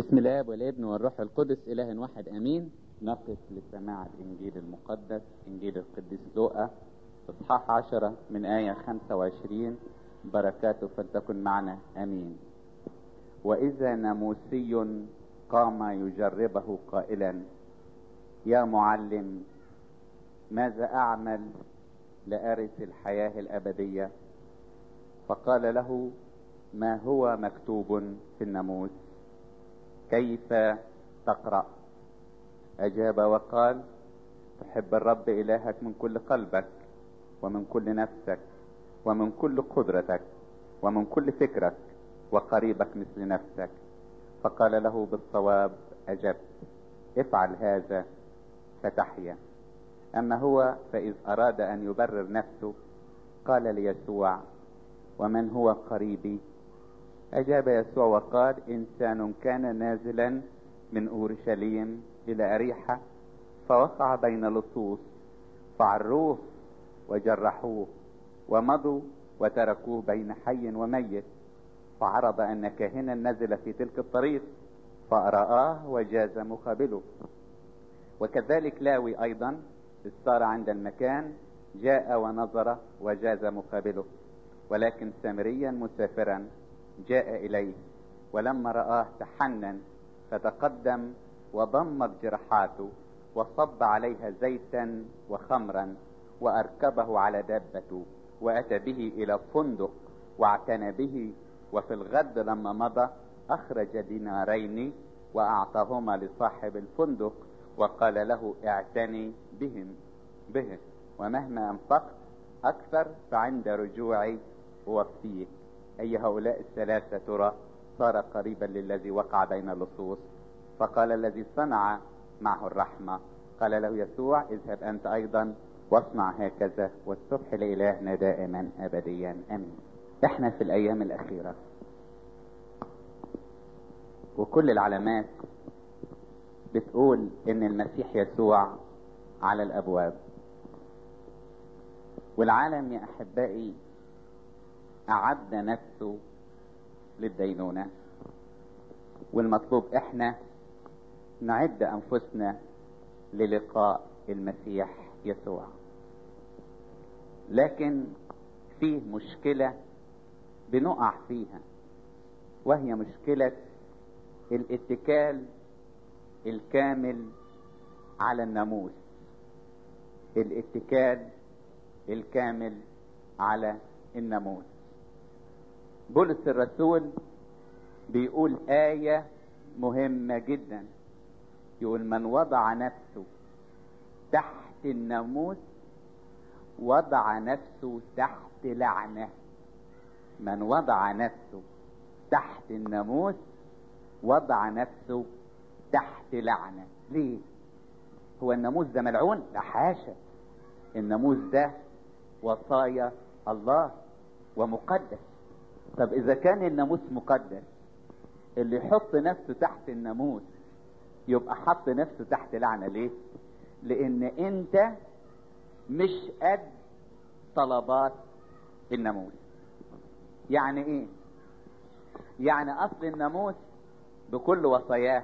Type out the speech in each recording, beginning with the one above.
بسم الاب والابن والروح القدس اله واحد امين نقف لسماع الانجيل المقدس انجيل القديس لوقا اصحاح عشرة من آية خمسة وعشرين بركاته فلتكن معنا امين واذا ناموسي قام يجربه قائلا يا معلم ماذا اعمل لارث الحياه الابديه فقال له ما هو مكتوب في الناموس كيف تقرا اجاب وقال تحب الرب الهك من كل قلبك ومن كل نفسك ومن كل قدرتك ومن كل فكرك وقريبك مثل نفسك فقال له بالصواب اجبت افعل هذا فتحيا اما هو فاذ اراد ان يبرر نفسه قال ليسوع ومن هو قريبي اجاب يسوع وقال انسان كان نازلا من اورشليم الى اريحه فوقع بين لصوص فعروه وجرحوه ومضوا وتركوه بين حي وميت فعرض ان كاهنا نزل في تلك الطريق فرآه وجاز مقابله وكذلك لاوي ايضا اذ صار عند المكان جاء ونظر وجاز مقابله ولكن سامريا مسافرا جاء اليه ولما رآه تحنن فتقدم وضمت جرحاته وصب عليها زيتا وخمرا واركبه على دابته واتى به الى فندق واعتنى به وفي الغد لما مضى اخرج دينارين واعطاهما لصاحب الفندق وقال له اعتني بهم به ومهما انفقت اكثر فعند رجوعي اوفيك اي هؤلاء الثلاثه ترى صار قريبا للذي وقع بين اللصوص فقال الذي صنع معه الرحمه قال له يسوع اذهب انت ايضا واصنع هكذا والصبح لالهنا دائما ابديا امين احنا في الايام الاخيره وكل العلامات بتقول ان المسيح يسوع على الابواب والعالم يا احبائي اعد نفسه للدينونه والمطلوب احنا نعد انفسنا للقاء المسيح يسوع لكن فيه مشكله بنقع فيها وهي مشكله الاتكال الكامل على الناموس الاتكال الكامل على الناموس بولس الرسول بيقول آية مهمة جدا يقول من وضع نفسه تحت الناموس وضع نفسه تحت لعنة من وضع نفسه تحت الناموس وضع نفسه تحت لعنة ليه هو الناموس ده ملعون لا حاشا الناموس ده وصايا الله ومقدس طب اذا كان الناموس مقدس اللي يحط نفسه تحت الناموس يبقى حط نفسه تحت لعنة ليه لان انت مش قد طلبات الناموس يعني ايه يعني اصل الناموس بكل وصاياه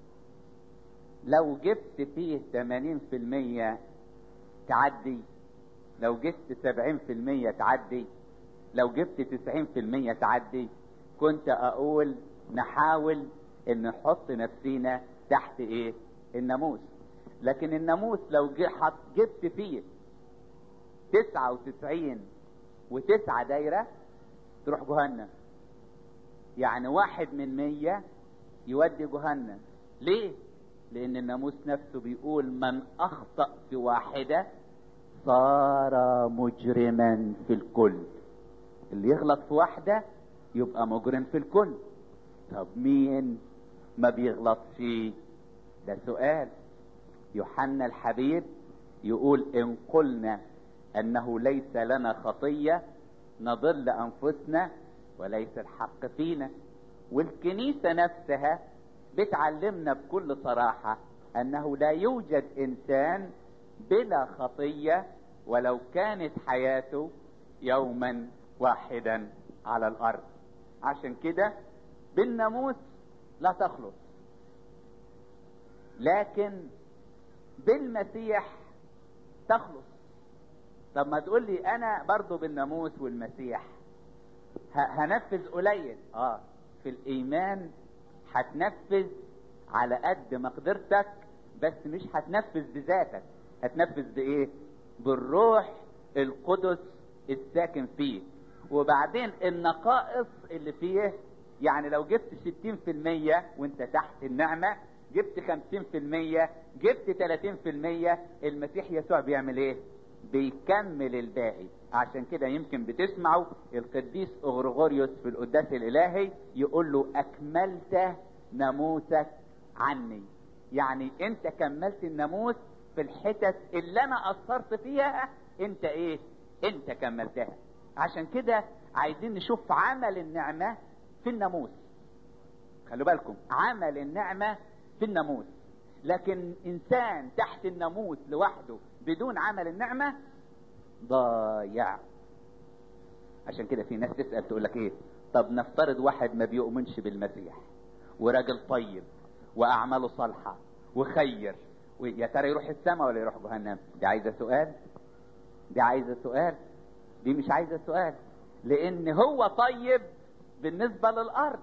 لو جبت فيه 80% تعدي لو جبت 70% تعدي لو جبت 90% تعدي كنت اقول نحاول ان نحط نفسينا تحت ايه الناموس لكن الناموس لو جبت فيه 99 وتسعة دايرة تروح جهنم يعني واحد من مية يودي جهنم ليه لان الناموس نفسه بيقول من اخطأ في واحدة صار مجرما في الكل اللي يغلط في واحدة يبقى مجرم في الكل طب مين ما بيغلطش ده سؤال يوحنا الحبيب يقول ان قلنا انه ليس لنا خطية نضل انفسنا وليس الحق فينا والكنيسة نفسها بتعلمنا بكل صراحة انه لا يوجد انسان بلا خطية ولو كانت حياته يوما واحدا على الارض عشان كده بالناموس لا تخلص لكن بالمسيح تخلص طب ما تقول لي انا برضو بالناموس والمسيح هنفذ قليل اه في الايمان هتنفذ على قد مقدرتك بس مش هتنفذ بذاتك هتنفذ بايه بالروح القدس الساكن فيه وبعدين النقائص اللي فيه يعني لو جبت 60% وانت تحت النعمة جبت 50% جبت 30% المسيح يسوع بيعمل ايه بيكمل الباقي عشان كده يمكن بتسمعوا القديس اغرغوريوس في القداس الالهي يقول له اكملت ناموسك عني يعني انت كملت الناموس في الحتت اللي انا قصرت فيها انت ايه انت كملتها عشان كده عايزين نشوف عمل النعمة في الناموس خلوا بالكم عمل النعمة في الناموس لكن انسان تحت الناموس لوحده بدون عمل النعمة ضايع عشان كده في ناس تسأل تقول لك ايه طب نفترض واحد ما بيؤمنش بالمسيح وراجل طيب واعماله صالحة وخير يا ترى يروح السماء ولا يروح جهنم دي عايزة سؤال دي عايزة سؤال دي مش عايزة سؤال لان هو طيب بالنسبة للارض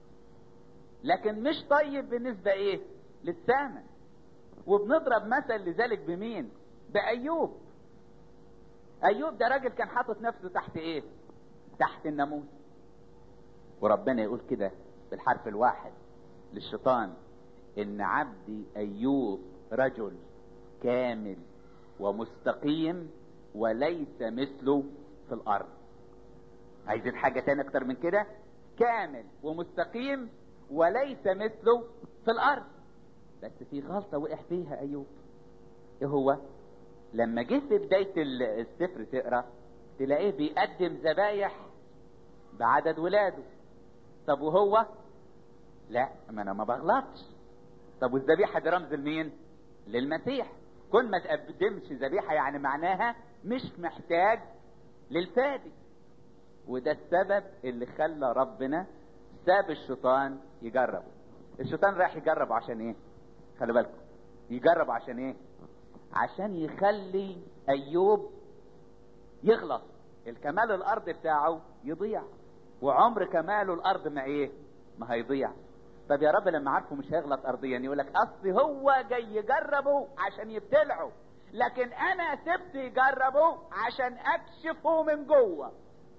لكن مش طيب بالنسبة ايه للسماء وبنضرب مثل لذلك بمين بايوب ايوب ده راجل كان حاطط نفسه تحت ايه تحت الناموس وربنا يقول كده بالحرف الواحد للشيطان ان عبدي ايوب رجل كامل ومستقيم وليس مثله في الارض عايزين حاجة تاني اكتر من كده كامل ومستقيم وليس مثله في الارض بس في غلطة وقع فيها ايوب ايه هو لما جه في بداية السفر تقرا تلاقيه بيقدم ذبايح بعدد ولاده طب وهو لا ما انا ما بغلطش طب والذبيحه دي رمز لمين للمسيح كل ما تقدمش ذبيحه يعني معناها مش محتاج للفادي وده السبب اللي خلى ربنا ساب الشيطان يجربه الشيطان رايح يجربه عشان ايه خلي بالكم يجرب عشان ايه عشان يخلي ايوب يغلط الكمال الارض بتاعه يضيع وعمر كماله الارض ما ايه ما هيضيع طب يا رب لما عارفه مش هيغلط ارضيا يقول لك اصل هو جاي يجربه عشان يبتلعه لكن انا سبت يجربه عشان اكشفه من جوه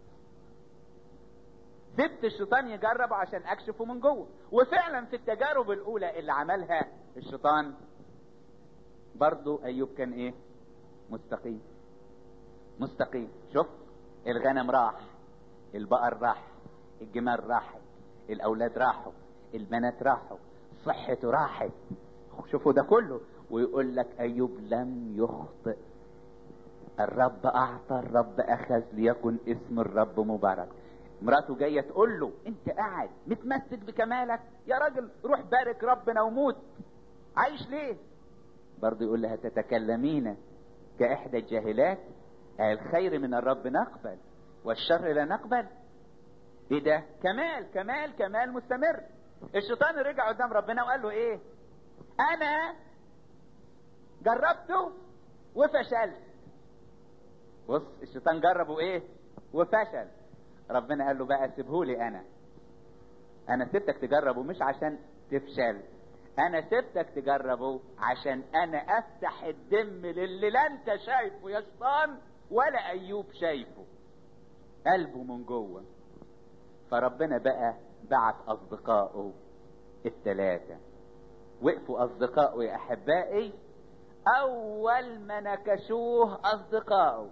سبت الشيطان يجربه عشان اكشفه من جوه وفعلا في التجارب الاولى اللي عملها الشيطان برضو ايوب كان ايه مستقيم مستقيم شوف الغنم راح البقر راح الجمال راحت الاولاد راحوا البنات راحوا صحته راحت شوفوا ده كله ويقول لك ايوب لم يخطئ الرب اعطى الرب اخذ ليكن اسم الرب مبارك مراته جايه تقول له انت قاعد متمسك بكمالك يا راجل روح بارك ربنا وموت عايش ليه برضه يقول لها تتكلمين كاحدى الجاهلات الخير من الرب نقبل والشر لا نقبل ايه ده كمال كمال كمال مستمر الشيطان رجع قدام ربنا وقال له ايه انا جربته وفشلت بص الشيطان جربه ايه وفشل ربنا قال له بقى سيبهولي انا انا سبتك تجربه مش عشان تفشل انا سبتك تجربه عشان انا افتح الدم للي لا انت شايفه يا شيطان ولا ايوب شايفه قلبه من جوه فربنا بقى بعت اصدقائه الثلاثة وقفوا اصدقائه يا احبائي اول ما نكشوه اصدقائه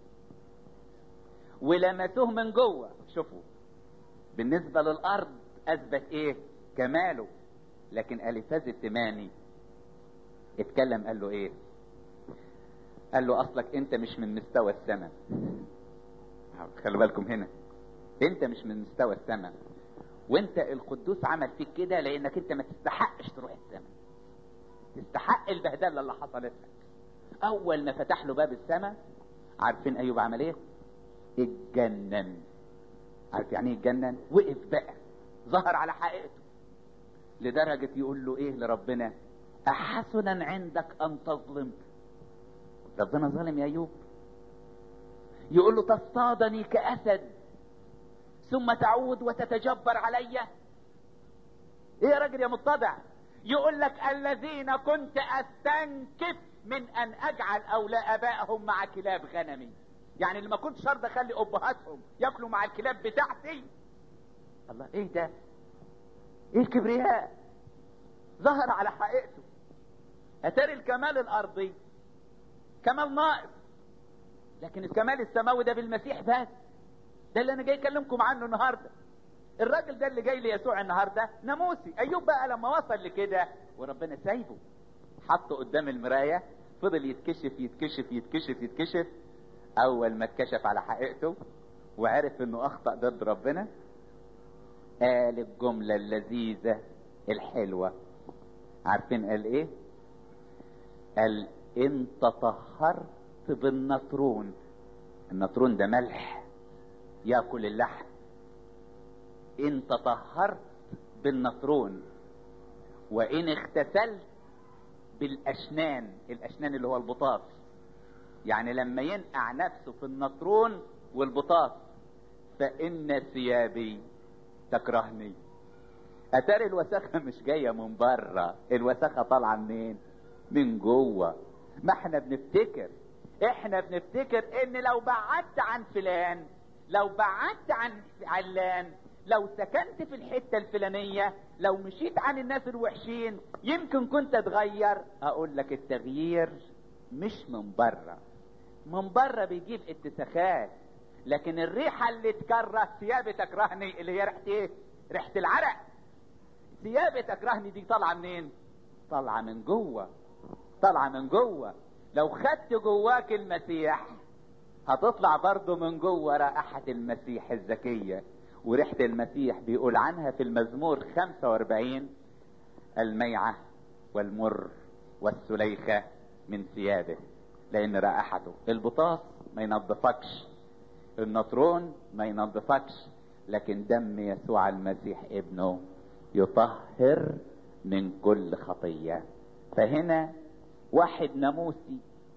ولمسوه من جوه شوفوا بالنسبة للارض اثبت ايه كماله لكن الفاز التماني اتكلم قال له ايه قال له اصلك انت مش من مستوى السماء خلوا بالكم هنا انت مش من مستوى السماء وانت القدوس عمل فيك كده لانك انت ما تستحقش تروح السماء تستحق البهدله اللي حصلت لك اول ما فتح له باب السماء عارفين ايوب عمل ايه اتجنن عارف يعني ايه اتجنن وقف بقى ظهر على حقيقته لدرجة يقول له ايه لربنا أحسنا عندك أن تظلم ربنا ظلم يا أيوب يقول له تصطادني كأسد ثم تعود وتتجبر علي ايه يا راجل يا متضع يقول لك الذين كنت استنكف من ان اجعل اولى ابائهم مع كلاب غنمي يعني اللي ما كنتش ارضى اخلي ابهاتهم ياكلوا مع الكلاب بتاعتي الله ايه ده ايه الكبرياء ظهر على حقيقته اتاري الكمال الارضي كمال ناقص لكن الكمال السماوي ده بالمسيح بس ده اللي انا جاي اكلمكم عنه النهارده الراجل ده اللي جاي ليسوع النهارده ناموسي ايوب بقى لما وصل لكده وربنا سايبه حطه قدام المرايه فضل يتكشف يتكشف يتكشف يتكشف اول ما اتكشف على حقيقته وعرف انه اخطا ضد ربنا قال الجمله اللذيذه الحلوه عارفين قال ايه قال ان تطهرت بالنطرون النطرون ده ملح ياكل اللحم ان تطهرت بالنطرون وان اغتسلت بالاشنان الاشنان اللي هو البطاط يعني لما ينقع نفسه في النطرون والبطاط فان ثيابي تكرهني اتاري الوساخه مش جايه من بره الوساخه طالعه منين من جوه ما احنا بنفتكر احنا بنفتكر ان لو بعدت عن فلان لو بعدت عن علان لو سكنت في الحته الفلانيه لو مشيت عن الناس الوحشين يمكن كنت اتغير اقول لك التغيير مش من بره من بره بيجيب اتساخات لكن الريحه اللي تكره ثيابي تكرهني اللي هي ريحه ايه ريحه العرق ثيابي تكرهني دي طالعه منين طالعه من جوه طالعه من جوه لو خدت جواك المسيح هتطلع برضه من جوه رائحة المسيح الزكية وريحة المسيح بيقول عنها في المزمور 45 الميعة والمر والسليخة من ثيابه لأن رائحته البطاط ما ينظفكش النطرون ما ينظفكش لكن دم يسوع المسيح ابنه يطهر من كل خطية فهنا واحد ناموسي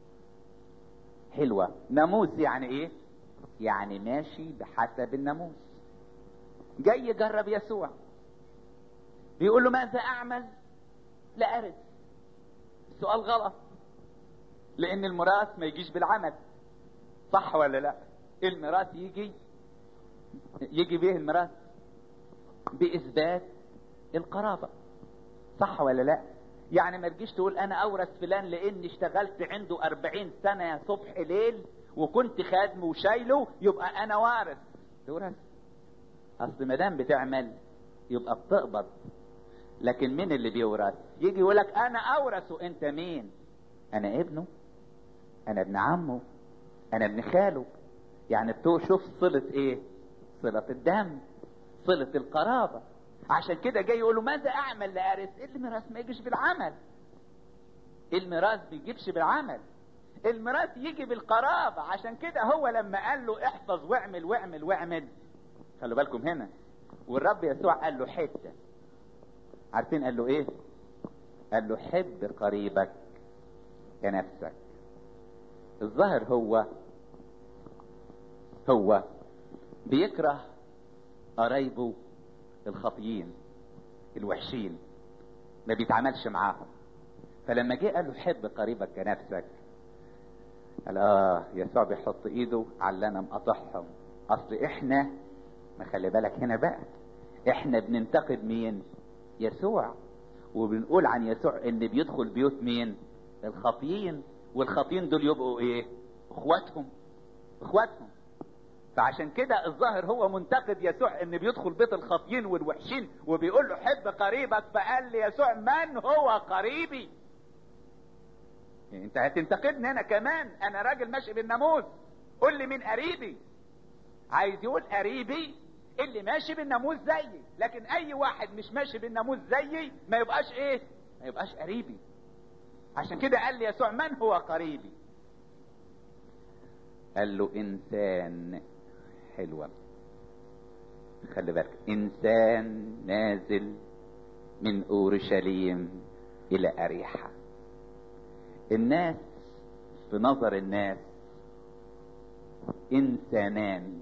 حلوة ناموس يعني ايه يعني ماشي بحسب الناموس جاي يجرب يسوع بيقول له ماذا اعمل لا ارث السؤال غلط لان الميراث ما يجيش بالعمل صح ولا لا الميراث يجي يجي به الميراث باثبات القرابه صح ولا لا يعني ما تجيش تقول انا اورث فلان لاني اشتغلت عنده أربعين سنة صبح ليل وكنت خادم وشايله يبقى انا وارث تورث اصل ما دام بتعمل يبقى بتقبض لكن مين اللي بيورث يجي يقول لك انا اورث وانت مين انا ابنه انا ابن عمه انا ابن خاله يعني بتشوف صلة ايه صلة الدم صلة القرابة عشان كده جاي يقول له ماذا اعمل لارث الميراث ما يجيش بالعمل الميراث بيجيبش بالعمل الميراث يجي بالقرابة عشان كده هو لما قال له احفظ واعمل واعمل واعمل خلوا بالكم هنا والرب يسوع قال له حتة عارفين قال له ايه قال له حب قريبك كنفسك الظاهر هو هو بيكره قرايبه الخاطيين الوحشين ما بيتعاملش معاهم فلما جه قال له حب قريبك كنفسك قال اه يسوع بيحط ايده على اللي انا مقاطعهم اصل احنا ما خلي بالك هنا بقى احنا بننتقد مين يسوع وبنقول عن يسوع ان بيدخل بيوت مين الخاطيين والخاطيين دول يبقوا ايه اخواتهم اخواتهم فعشان كده الظاهر هو منتقد يسوع ان بيدخل بيت الخاطيين والوحشين وبيقول له حب قريبك فقال لي يسوع من هو قريبي انت هتنتقدني انا كمان انا راجل ماشي بالناموس قول لي مين قريبي عايز يقول قريبي اللي ماشي بالناموس زيي لكن اي واحد مش ماشي بالناموس زيي ما يبقاش ايه ما يبقاش قريبي عشان كده قال لي يسوع من هو قريبي قال له انسان حلوة خلي بالك انسان نازل من اورشليم الى اريحة الناس في نظر الناس انسانان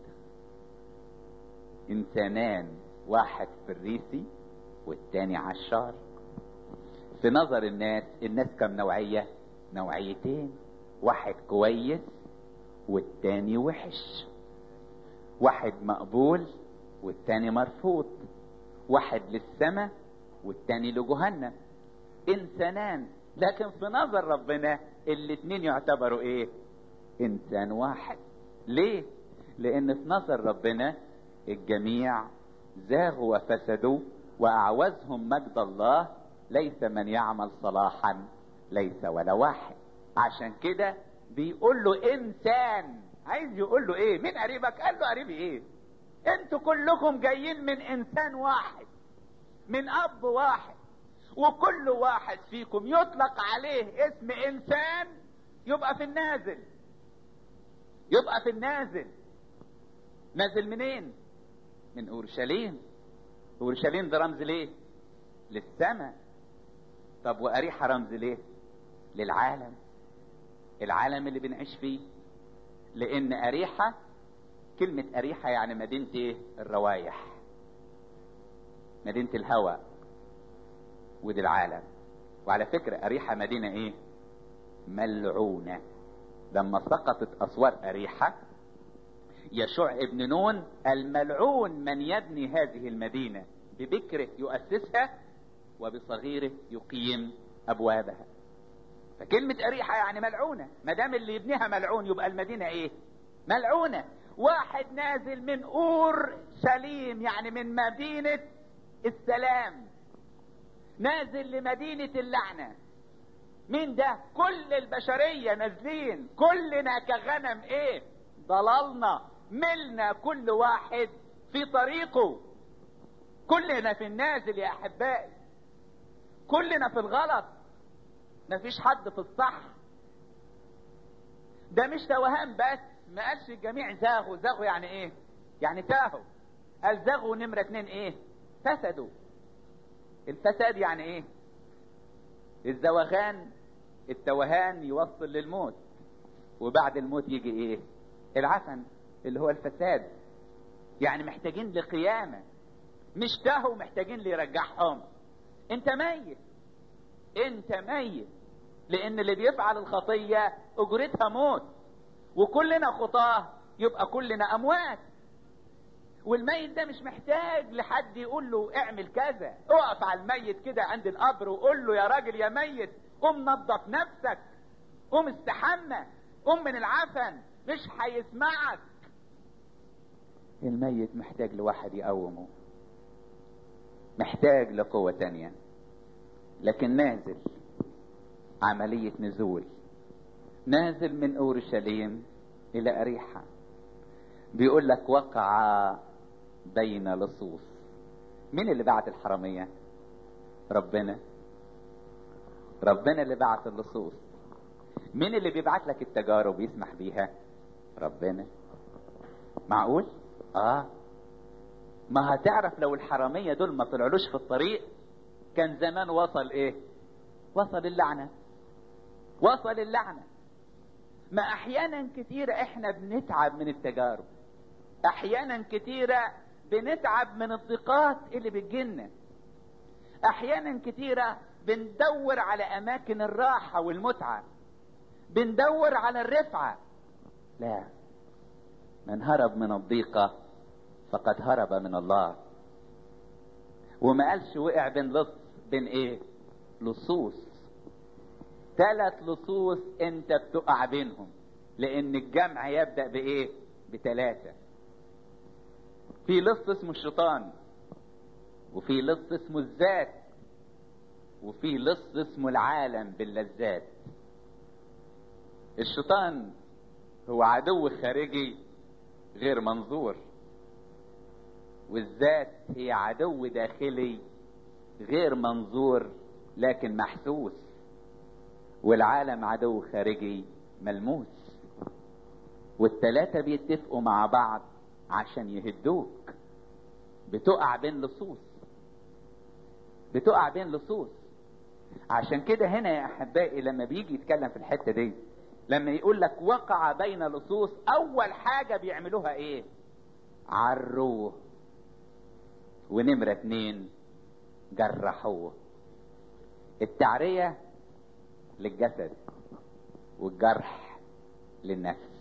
انسانان واحد فريسي والتاني عشار في نظر الناس الناس كم نوعية نوعيتين واحد كويس والتاني وحش واحد مقبول والتاني مرفوض واحد للسماء والتاني لجهنم انسانان لكن في نظر ربنا الاتنين يعتبروا ايه انسان واحد ليه لان في نظر ربنا الجميع زاغوا وفسدوا واعوزهم مجد الله ليس من يعمل صلاحا ليس ولا واحد عشان كده بيقول له انسان عايز يقول له ايه مين قريبك قال له قريبي ايه انتوا كلكم جايين من انسان واحد من اب واحد وكل واحد فيكم يطلق عليه اسم انسان يبقى في النازل يبقى في النازل نازل منين من اورشليم اورشليم ده رمز ليه للسماء طب واريحة رمز ليه للعالم العالم اللي بنعيش فيه لان اريحة كلمة اريحة يعني مدينة ايه الروايح مدينة الهوى ودي العالم وعلى فكرة اريحة مدينة ايه ملعونة لما سقطت اسوار اريحة يشوع ابن نون الملعون من يبني هذه المدينة ببكره يؤسسها وبصغيره يقيم ابوابها فكلمة أريحة يعني ملعونة ما دام اللي يبنيها ملعون يبقى المدينة إيه؟ ملعونة واحد نازل من أور سليم يعني من مدينة السلام نازل لمدينة اللعنة مين ده؟ كل البشرية نازلين كلنا كغنم إيه؟ ضللنا ملنا كل واحد في طريقه كلنا في النازل يا أحبائي كلنا في الغلط مفيش حد في الصح ده مش توهان بس ما قالش الجميع زاغوا زاغوا يعني ايه يعني تاهوا قال زاغوا نمرة اتنين ايه فسدوا الفساد يعني ايه الزوغان التوهان يوصل للموت وبعد الموت يجي ايه العفن اللي هو الفساد يعني محتاجين لقيامة مش تاهوا محتاجين ليرجعهم انت ميت انت ميت لان اللي بيفعل الخطية اجرتها موت وكلنا خطاه يبقى كلنا اموات والميت ده مش محتاج لحد يقول له اعمل كذا اقف على الميت كده عند القبر وقول له يا راجل يا ميت قوم نظف نفسك قوم استحمى قوم من العفن مش هيسمعك الميت محتاج لواحد يقومه محتاج لقوة تانية لكن نازل عملية نزول نازل من اورشليم الى اريحة بيقول لك وقع بين لصوص مين اللي بعت الحرامية ربنا ربنا اللي بعت اللصوص مين اللي بيبعت لك التجارب يسمح بيها ربنا معقول اه ما هتعرف لو الحرامية دول ما طلعلوش في الطريق كان زمان وصل ايه وصل اللعنة وصل اللعنة ما احيانا كتيرة احنا بنتعب من التجارب احيانا كتيرة بنتعب من الضيقات اللي بتجيلنا احيانا كتيرة بندور على اماكن الراحة والمتعة بندور على الرفعة لا من هرب من الضيقة فقد هرب من الله وما قالش وقع بين لص بين ايه لصوص ثلاث لصوص انت بتقع بينهم لان الجمع يبدأ بايه بثلاثة في لص اسمه الشيطان وفي لص اسمه الذات وفي لص اسمه العالم باللذات الشيطان هو عدو خارجي غير منظور والذات هي عدو داخلي غير منظور لكن محسوس والعالم عدو خارجي ملموس والتلاتة بيتفقوا مع بعض عشان يهدوك بتقع بين لصوص بتقع بين لصوص عشان كده هنا يا احبائي لما بيجي يتكلم في الحته دي لما يقول لك وقع بين لصوص اول حاجه بيعملوها ايه عروه ونمره اتنين جرحوه التعريه للجسد والجرح للنفس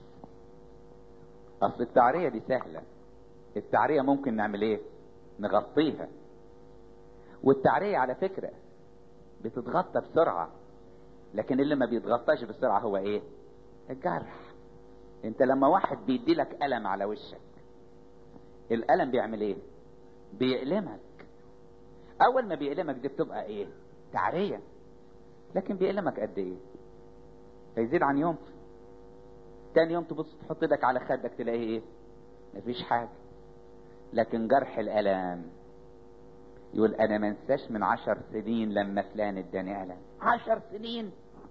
اصل التعريه دي سهله التعريه ممكن نعمل ايه نغطيها والتعريه على فكره بتتغطى بسرعه لكن اللي ما بيتغطاش بسرعه هو ايه الجرح انت لما واحد بيدي لك الم على وشك الالم بيعمل ايه بيألمك اول ما بيألمك دي بتبقى ايه تعريه لكن بيألمك قد ايه هيزيد عن يوم تاني يوم تبص تحط ايدك على خدك تلاقيه ايه مفيش حاجه لكن جرح الالم يقول انا ما انساش من عشر سنين لما فلان اداني الم عشر سنين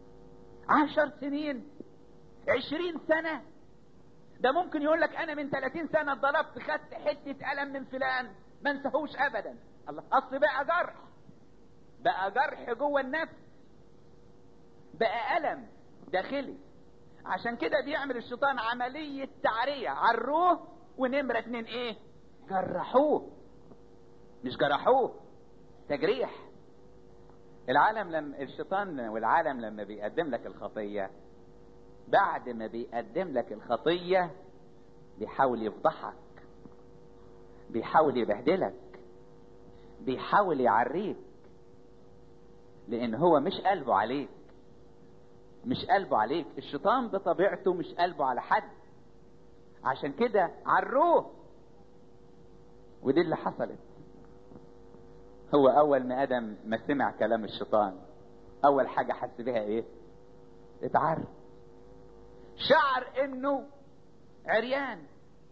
عشر سنين عشرين سنة ده ممكن يقول لك انا من ثلاثين سنة اتضربت خدت حتة الم من فلان ما انساهوش ابدا الله اصل بقى جرح بقى جرح جوه النفس بقى الم داخلي عشان كده بيعمل الشيطان عملية تعرية عروه ونمرة اتنين ايه جرحوه مش جرحوه تجريح العالم لما الشيطان والعالم لما بيقدم لك الخطية بعد ما بيقدم لك الخطية بيحاول يفضحك بيحاول يبهدلك بيحاول يعريك لان هو مش قلبه عليك مش قلبه عليك الشيطان بطبيعته مش قلبه على حد عشان كده عروه ودي اللي حصلت هو اول ما ادم ما سمع كلام الشيطان اول حاجة حس بها ايه اتعر شعر انه عريان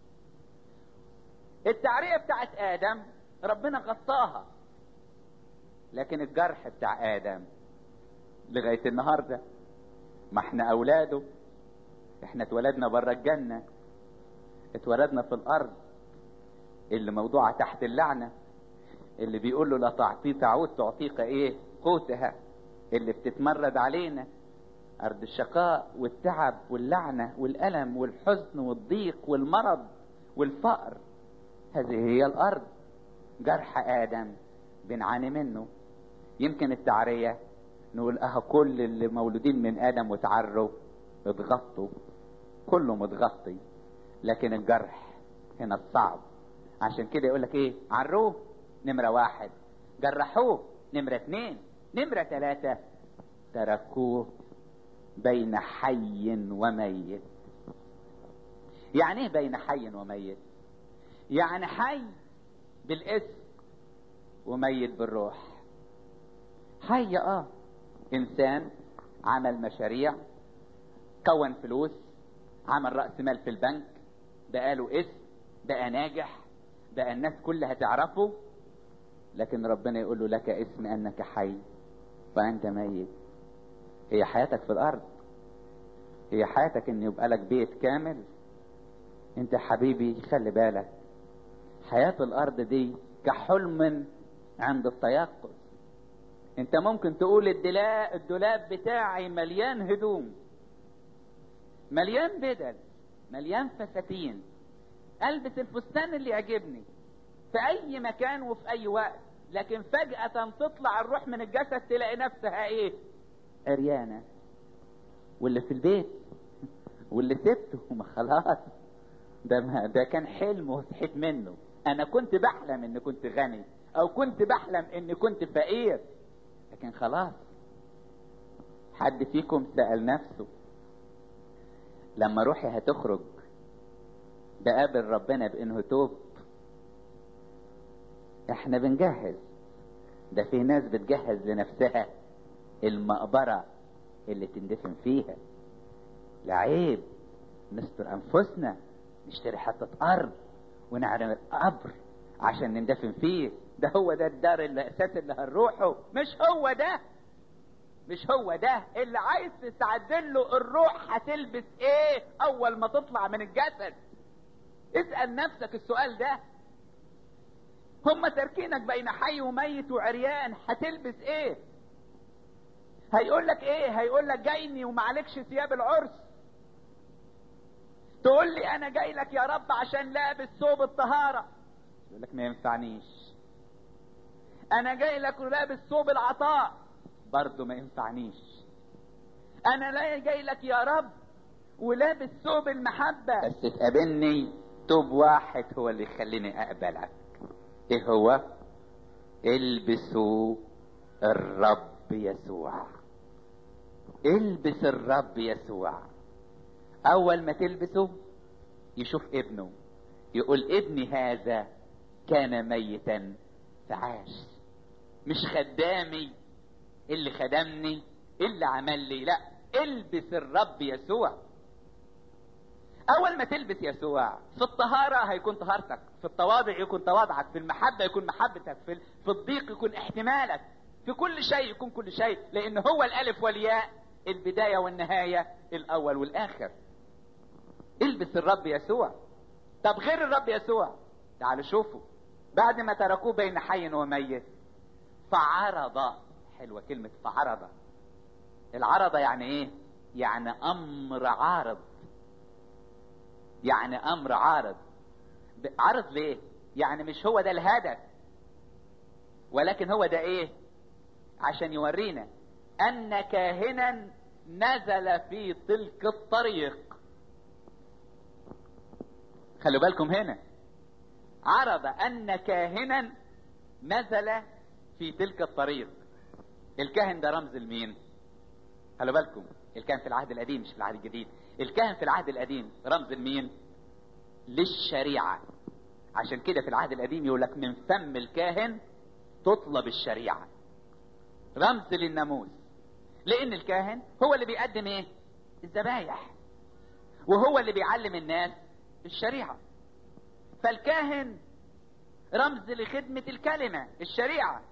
التعرية بتاعت ادم ربنا غطاها لكن الجرح بتاع ادم لغاية النهاردة ما احنا اولاده احنا اتولدنا بره الجنة اتولدنا في الارض اللي موضوعة تحت اللعنة اللي بيقول له لا تعطي تعود تعطيك ايه قوتها اللي بتتمرد علينا ارض الشقاء والتعب واللعنة والالم والحزن والضيق والمرض والفقر هذه هي الارض جرح ادم بنعاني منه يمكن التعرية نقول اه كل اللي مولودين من ادم وتعروا اتغطوا كله متغطي لكن الجرح هنا الصعب عشان كده يقول لك ايه عروه نمرة واحد جرحوه نمرة اتنين نمرة تلاتة تركوه بين حي وميت يعني ايه بين حي وميت يعني حي بالاسم وميت بالروح حي اه انسان عمل مشاريع كون فلوس عمل رأس مال في البنك بقى له اسم بقى ناجح بقى الناس كلها تعرفه لكن ربنا يقول له لك اسم انك حي فانت ميت هي حياتك في الارض هي حياتك ان يبقى لك بيت كامل انت حبيبي خلي بالك حياة الارض دي كحلم عند التيقظ انت ممكن تقول الدولاب, الدولاب بتاعي مليان هدوم مليان بدل مليان فساتين البس الفستان اللي يعجبني في اي مكان وفي اي وقت لكن فجأة تطلع الروح من الجسد تلاقي نفسها ايه عريانة واللي في البيت واللي سبته ما خلاص ده ما ده كان حلم وصحيت منه انا كنت بحلم ان كنت غني او كنت بحلم ان كنت فقير لكن خلاص حد فيكم سأل نفسه لما روحي هتخرج بقابل ربنا بانه توب احنا بنجهز ده في ناس بتجهز لنفسها المقبرة اللي تندفن فيها لعيب نستر انفسنا نشتري حتة ارض ونعمل قبر عشان نندفن فيه ده هو ده الدار اللي اساس اللي هنروحه مش هو ده مش هو ده اللي عايز تستعدل له الروح هتلبس ايه اول ما تطلع من الجسد اسأل نفسك السؤال ده هم تركينك بين حي وميت وعريان هتلبس ايه هيقول لك ايه هيقول لك جايني ومعلكش ثياب العرس تقول لي انا جاي لك يا رب عشان لابس ثوب الطهارة يقول لك ما ينفعنيش انا جاي لك ولابس ثوب العطاء برضه ما ينفعنيش انا لا جاي لك يا رب ولابس ثوب المحبة بس تقابلني توب واحد هو اللي يخليني اقبلك ايه هو البسوا الرب يسوع البس الرب يسوع اول ما تلبسه يشوف ابنه يقول ابني هذا كان ميتا فعاش مش خدامي اللي خدمني اللي عمل لي لا البس الرب يسوع اول ما تلبس يسوع في الطهارة هيكون طهارتك في التواضع يكون تواضعك في المحبة يكون محبتك في, في الضيق يكون احتمالك في كل شيء يكون كل شيء لان هو الالف والياء البداية والنهاية الاول والاخر البس الرب يسوع طب غير الرب يسوع تعالوا شوفوا بعد ما تركوه بين حي وميت فعرض حلوة كلمة فعرض العرض يعني ايه يعني امر عارض يعني امر عارض عارض ليه يعني مش هو ده الهدف ولكن هو ده ايه عشان يورينا ان كاهنا نزل في تلك الطريق خلوا بالكم هنا عرض ان كاهنا نزل في تلك الطريق الكاهن ده رمز لمين خلوا بالكم الكاهن في العهد القديم مش في العهد الجديد الكاهن في العهد القديم رمز لمين للشريعة عشان كده في العهد القديم يقول لك من فم الكاهن تطلب الشريعة رمز للناموس لان الكاهن هو اللي بيقدم ايه الذبايح وهو اللي بيعلم الناس الشريعة فالكاهن رمز لخدمة الكلمة الشريعة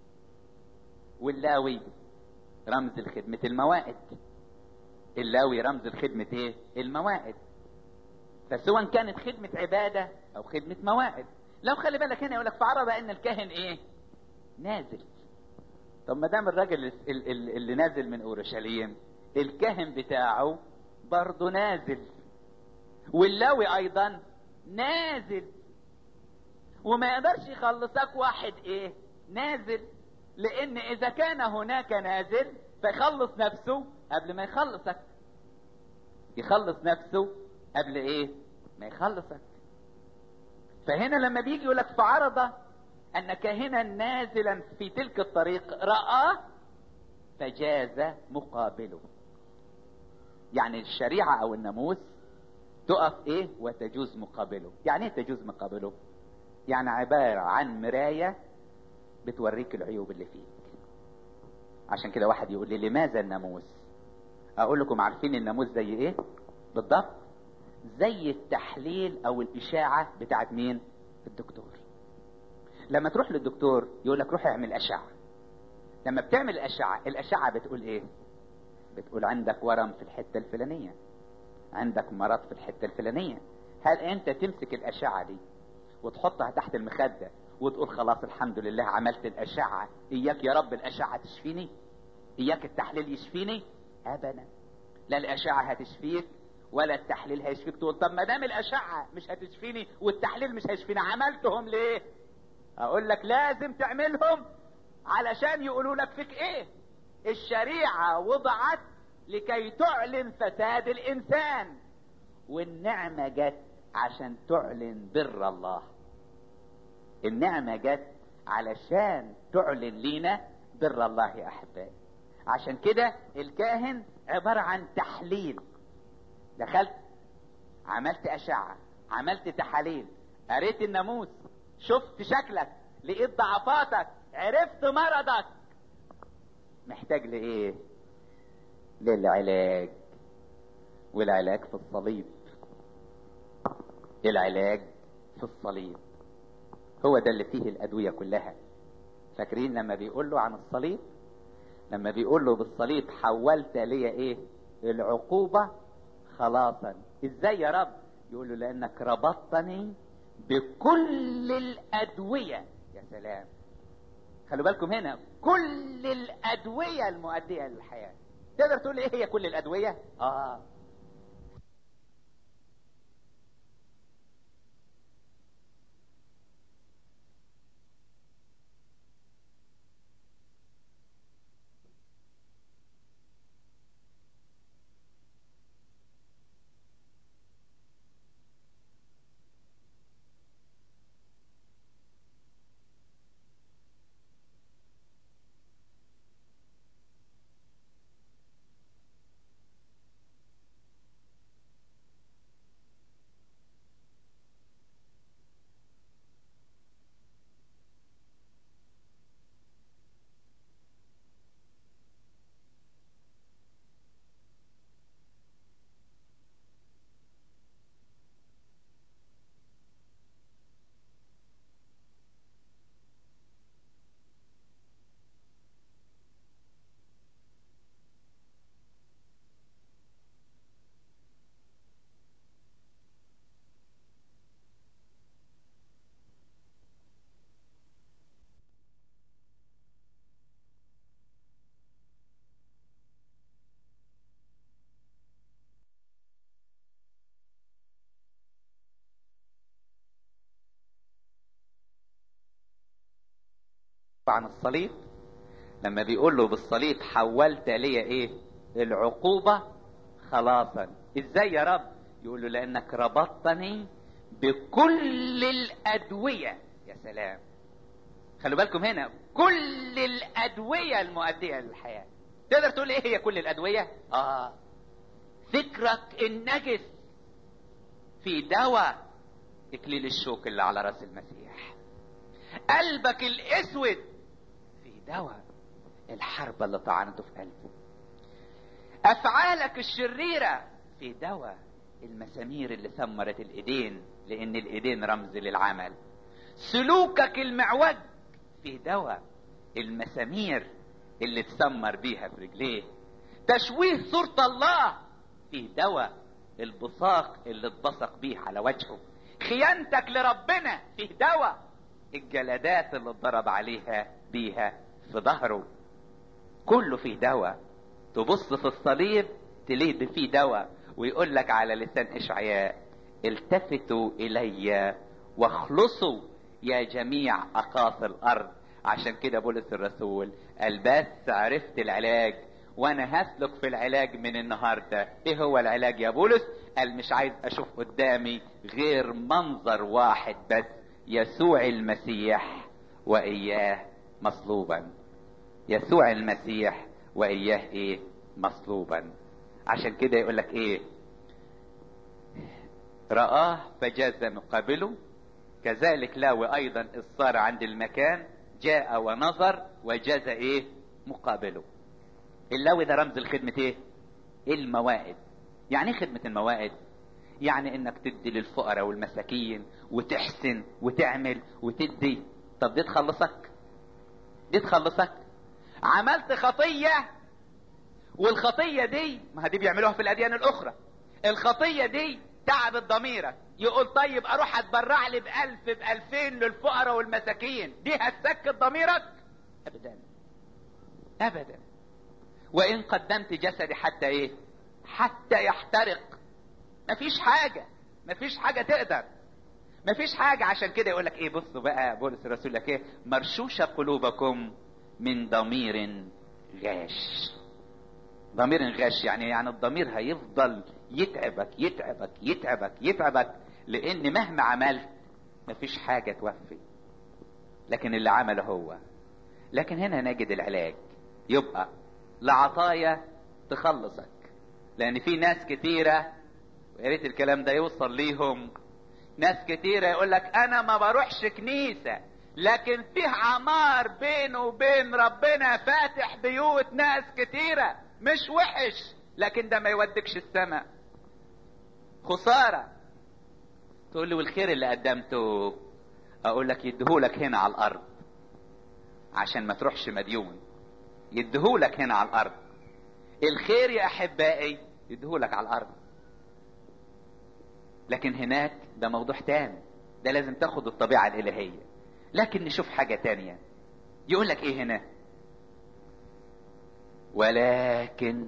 واللاوي رمز لخدمة الموائد اللاوي رمز لخدمة ايه الموائد فسواء كانت خدمة عبادة او خدمة موائد لو خلي بالك هنا يقول لك فعرض ان الكاهن ايه نازل طب ما دام الراجل اللي نازل من اورشليم الكاهن بتاعه برضه نازل واللاوي ايضا نازل وما يقدرش يخلصك واحد ايه نازل لان اذا كان هناك نازل فيخلص نفسه قبل ما يخلصك يخلص نفسه قبل ايه ما يخلصك فهنا لما بيجي يقول لك فعرض ان كاهنا نازلا في تلك الطريق رآه فجاز مقابله يعني الشريعة او الناموس تقف ايه وتجوز مقابله يعني ايه تجوز مقابله يعني عبارة عن مراية بتوريك العيوب اللي فيك عشان كده واحد يقول لي لماذا الناموس اقول لكم عارفين الناموس زي ايه بالضبط زي التحليل او الاشاعة بتاعت مين الدكتور لما تروح للدكتور يقول لك روح اعمل اشعة لما بتعمل اشعة الاشعة بتقول ايه بتقول عندك ورم في الحتة الفلانية عندك مرض في الحتة الفلانية هل انت تمسك الاشعة دي وتحطها تحت المخدة وتقول خلاص الحمد لله عملت الاشعة اياك يا رب الاشعة تشفيني اياك التحليل يشفيني ابدا لا الاشعة هتشفيك ولا التحليل هيشفيك تقول طب ما دام الاشعة مش هتشفيني والتحليل مش هيشفيني عملتهم ليه اقول لك لازم تعملهم علشان يقولوا لك فيك ايه الشريعة وضعت لكي تعلن فساد الانسان والنعمة جت عشان تعلن بر الله النعمة جت علشان تعلن لينا بر الله يا احبائي عشان كده الكاهن عبارة عن تحليل دخلت عملت اشعة عملت تحاليل قريت الناموس شفت شكلك لقيت ضعفاتك عرفت مرضك محتاج لايه للعلاج والعلاج في الصليب العلاج في الصليب هو ده اللي فيه الادويه كلها فاكرين لما بيقول له عن الصليب لما بيقول له بالصليب حولت لي ايه العقوبه خلاصا ازاي يا رب يقول له لانك ربطتني بكل الادويه يا سلام خلوا بالكم هنا كل الادويه المؤديه للحياه تقدر تقول ايه هي كل الادويه اه عن الصليب لما بيقول له بالصليب حولت لي ايه العقوبة خلاصا ازاي يا رب يقول له لانك ربطتني بكل الادوية يا سلام خلوا بالكم هنا كل الادوية المؤدية للحياة تقدر تقول ايه هي كل الادوية اه فكرك النجس في دواء اكليل الشوك اللي على راس المسيح قلبك الاسود في دواء الحربة اللي طعنته في قلبه افعالك الشريرة في دواء المسامير اللي ثمرت الايدين لان الايدين رمز للعمل سلوكك المعوج في دواء المسامير اللي تسمر بيها في رجليه تشويه صورة الله في دواء البصاق اللي اتبصق بيه على وجهه خيانتك لربنا فيه دواء الجلدات اللي اتضرب عليها بيها في ظهره كله فيه دواء تبص في الصليب تلاقي فيه دواء ويقول لك على لسان اشعياء التفتوا الي واخلصوا يا جميع اقاصي الارض عشان كده بولس الرسول قال بس عرفت العلاج وانا هسلك في العلاج من النهارده ايه هو العلاج يا بولس قال مش عايز اشوف قدامي غير منظر واحد بس يسوع المسيح واياه مصلوبا يسوع المسيح واياه ايه مصلوبا عشان كده يقول لك ايه رآه فجاز مقابله كذلك لاوي ايضا اذ صار عند المكان جاء ونظر وجاز ايه مقابله اللاوي ده رمز لخدمة ايه الموائد يعني ايه خدمة الموائد يعني انك تدي للفقراء والمساكين وتحسن وتعمل وتدي طب دي تخلصك دي تخلصك عملت خطية والخطية دي ما دي بيعملوها في الاديان الاخرى الخطية دي تعبت ضميرك يقول طيب اروح اتبرع لي بألف بألفين للفقراء والمساكين دي هتسكت ضميرك ابدا ابدا وان قدمت جسدي حتى ايه حتى يحترق مفيش حاجة مفيش حاجة تقدر مفيش حاجة عشان كده يقول لك ايه بصوا بقى بولس الرسول لك ايه مرشوشة قلوبكم من ضمير غاش ضمير غاش يعني يعني الضمير هيفضل يتعبك يتعبك يتعبك يتعبك لان مهما عملت مفيش حاجة توفي لكن اللي عمله هو لكن هنا نجد العلاج يبقى لعطايا تخلصك لان في ناس كتيرة ويا ريت الكلام ده يوصل ليهم ناس كتيرة يقول لك انا ما بروحش كنيسة لكن فيه عمار بينه وبين ربنا فاتح بيوت ناس كتيرة مش وحش لكن ده ما يودكش السماء خسارة تقول لي والخير اللي قدمته اقول لك يديهولك هنا على الارض عشان ما تروحش مديون يديهولك هنا على الارض الخير يا احبائي يديهولك على الارض لكن هناك ده موضوع تاني ده لازم تاخد الطبيعة الالهية لكن نشوف حاجة تانية يقول لك ايه هنا ولكن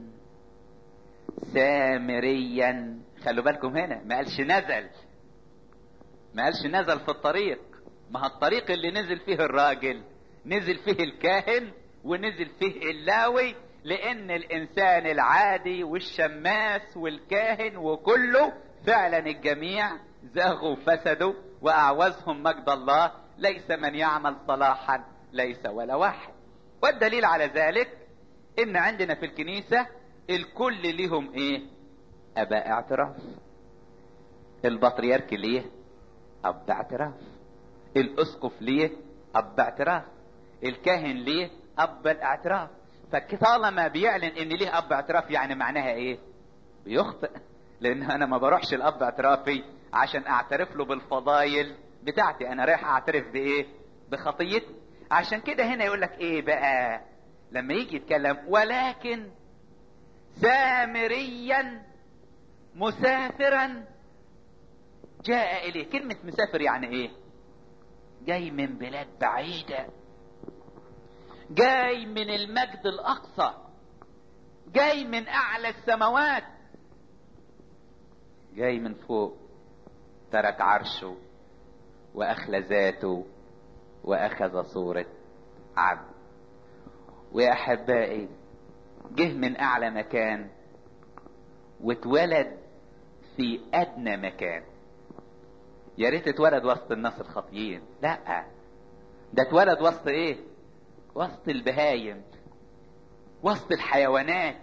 سامريا خلوا بالكم هنا ما قالش نزل ما قالش نزل في الطريق ما هو الطريق اللي نزل فيه الراجل نزل فيه الكاهن ونزل فيه اللاوي لان الانسان العادي والشماس والكاهن وكله فعلا الجميع زاغوا فسدوا واعوزهم مجد الله ليس من يعمل صلاحا ليس ولا واحد والدليل على ذلك ان عندنا في الكنيسة الكل ليهم ايه اباء اعتراف البطريرك ليه اب اعتراف الاسقف ليه اب اعتراف الكاهن ليه اب الاعتراف فطالما بيعلن ان ليه اب اعتراف يعني معناها ايه بيخطئ لان انا ما بروحش الاب اعترافي عشان اعترف له بالفضايل بتاعتي انا رايح اعترف بايه بخطيتي عشان كده هنا يقول لك ايه بقى لما يجي يتكلم ولكن سامريا مسافرا جاء اليه كلمة مسافر يعني ايه جاي من بلاد بعيدة جاي من المجد الاقصى جاي من اعلى السماوات جاي من فوق ترك عرشه واخلى ذاته واخذ صورة عبد ويا احبائي جه من اعلى مكان واتولد في ادنى مكان يا ريت اتولد وسط الناس الخاطيين لا ده اتولد وسط ايه وسط البهايم وسط الحيوانات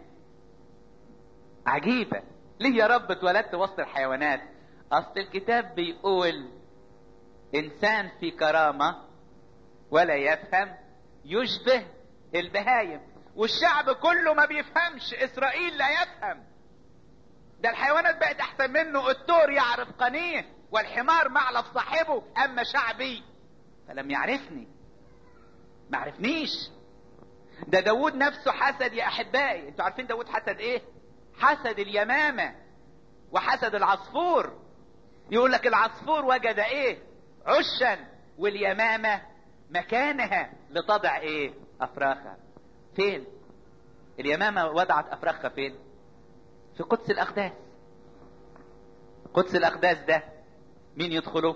عجيبة ليه يا رب اتولدت وسط الحيوانات اصل الكتاب بيقول انسان في كرامة ولا يفهم يشبه البهايم والشعب كله ما بيفهمش اسرائيل لا يفهم ده الحيوانات بقت احسن منه التور يعرف قنيه والحمار معلف صاحبه اما شعبي فلم يعرفني ما عرفنيش ده داود نفسه حسد يا احبائي انتوا عارفين داود حسد ايه حسد اليمامة وحسد العصفور يقول لك العصفور وجد ايه عشا واليمامة مكانها لتضع ايه افراخها فين اليمامة وضعت افراخها فين في قدس الاقداس قدس الاقداس ده مين يدخله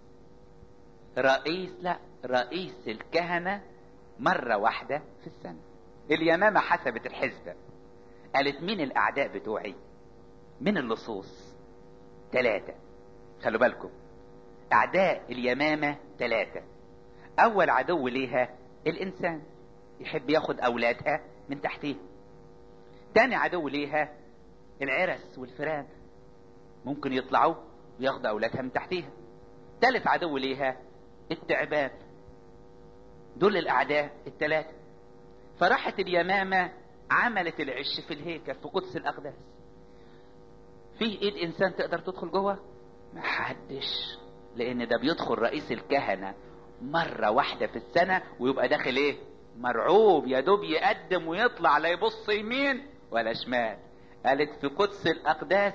رئيس لا رئيس الكهنة مرة واحدة في السنة اليمامة حسبت الحسبة قالت مين الاعداء بتوعي من اللصوص ثلاثة خلوا بالكم اعداء اليمامة ثلاثة اول عدو ليها الانسان يحب ياخد اولادها من تحتيه تاني عدو ليها العرس والفئران ممكن يطلعوا وياخدوا اولادها من تحتيها تالت عدو ليها التعبان دول الاعداء الثلاثة فراحت اليمامة عملت العش في الهيكل في قدس الاقداس فيه ايد انسان تقدر تدخل جوه محدش لان ده بيدخل رئيس الكهنة مرة واحدة في السنة ويبقى داخل ايه مرعوب يا دوب يقدم ويطلع لا يبص يمين ولا شمال قالت في قدس الاقداس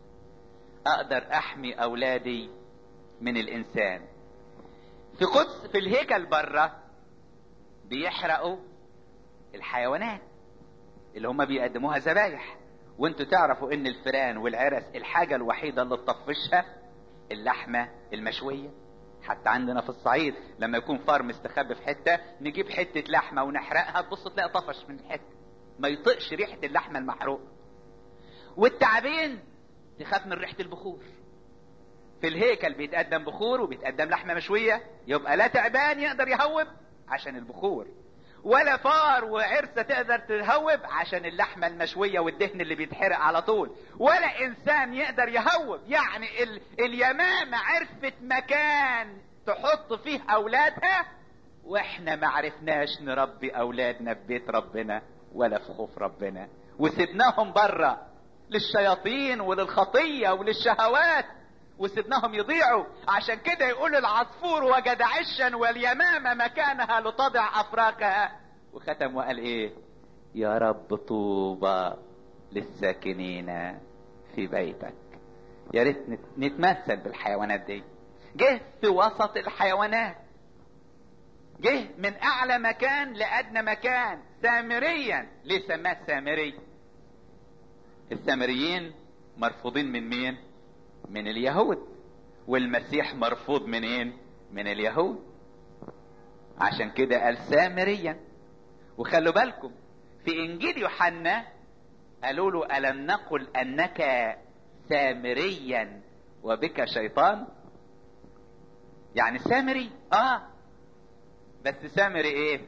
اقدر احمي اولادي من الانسان في قدس في الهيكل بره بيحرقوا الحيوانات اللي هم بيقدموها ذبايح وانتوا تعرفوا ان الفئران والعرس الحاجة الوحيدة اللي تطفشها اللحمة المشوية حتى عندنا في الصعيد لما يكون فار مستخبي في حتة نجيب حتة لحمة ونحرقها تبص تلاقي طفش من الحتة ما يطقش ريحة اللحمة المحروقة والتعابين تخاف من ريحة البخور في الهيكل بيتقدم بخور وبيتقدم لحمة مشوية يبقى لا تعبان يقدر يهوب عشان البخور ولا فار وعرسة تقدر تهوب عشان اللحمة المشوية والدهن اللي بيتحرق على طول ولا انسان يقدر يهوب يعني ال... اليمامة عرفت مكان تحط فيه اولادها واحنا ما عرفناش نربي اولادنا في بيت ربنا ولا في خوف ربنا وسبناهم بره للشياطين وللخطية وللشهوات وسبناهم يضيعوا عشان كده يقول العصفور وجد عشا واليمامة مكانها لتضع أفراخها وختم وقال ايه يا رب طوبى للساكنين في بيتك يا ريت نتمثل بالحيوانات دي جه في وسط الحيوانات جه من اعلى مكان لادنى مكان سامريا ليه سماه سامري السامريين مرفوضين من مين من اليهود والمسيح مرفوض منين من اليهود عشان كده قال سامريا وخلوا بالكم في انجيل يوحنا قالوا له الم نقل انك سامريا وبك شيطان يعني سامري اه بس سامري ايه